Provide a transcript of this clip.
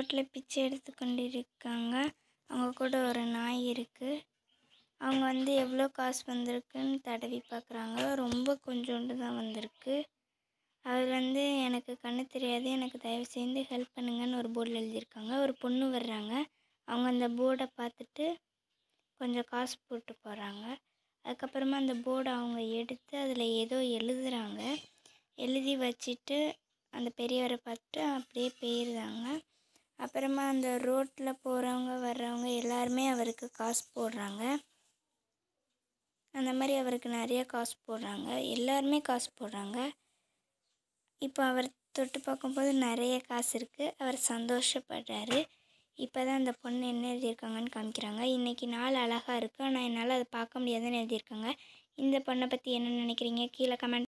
ரோட்டில் பிச்சை எடுத்து கொண்டிருக்காங்க அவங்க கூட ஒரு நாய் இருக்குது அவங்க வந்து எவ்வளோ காசு வந்திருக்குன்னு தடவி பார்க்குறாங்க ரொம்ப கொஞ்சோண்டு தான் வந்திருக்கு அவர் வந்து எனக்கு கண்ணு தெரியாது எனக்கு தயவு செய்து ஹெல்ப் பண்ணுங்கன்னு ஒரு போர்டில் எழுதியிருக்காங்க ஒரு பொண்ணு வர்றாங்க அவங்க அந்த போர்டை பார்த்துட்டு கொஞ்சம் காசு போட்டு போகிறாங்க அதுக்கப்புறமா அந்த போர்டை அவங்க எடுத்து அதில் ஏதோ எழுதுறாங்க எழுதி வச்சுட்டு அந்த பெரியவரை பார்த்துட்டு அப்படியே போயிடுறாங்க அப்புறமா அந்த ரோட்டில் போகிறவங்க வர்றவங்க எல்லாருமே அவருக்கு காசு போடுறாங்க அந்த மாதிரி அவருக்கு நிறைய காசு போடுறாங்க எல்லாருமே காசு போடுறாங்க இப்போ அவர் தொட்டு பார்க்கும்போது நிறைய காசு இருக்குது அவர் சந்தோஷப்படுறாரு இப்போ தான் அந்த பொண்ணு என்ன எழுதியிருக்காங்கன்னு காமிக்கிறாங்க இன்றைக்கி நாள் அழகாக இருக்குது ஆனால் என்னால் அதை பார்க்க முடியாதுன்னு எழுதியிருக்காங்க இந்த பொண்ணை பற்றி என்ன நினைக்கிறீங்க கீழே கமெண்ட்